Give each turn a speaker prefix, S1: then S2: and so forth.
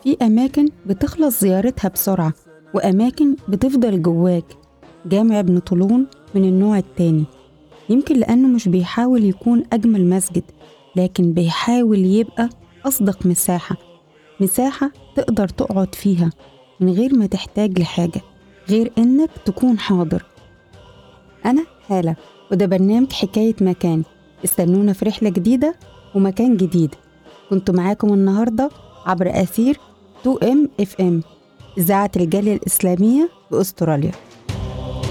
S1: في أماكن بتخلص زيارتها بسرعة وأماكن بتفضل جواك جامع ابن طولون من النوع التاني يمكن لأنه مش بيحاول يكون أجمل مسجد لكن بيحاول يبقى أصدق مساحة مساحة تقدر تقعد فيها من غير ما تحتاج لحاجة غير إنك تكون حاضر أنا هالة وده برنامج حكاية مكان استنونا في رحلة جديدة ومكان جديد كنت معاكم النهاردة عبر أثير 2M FM إذاعة الجالية الإسلامية بأستراليا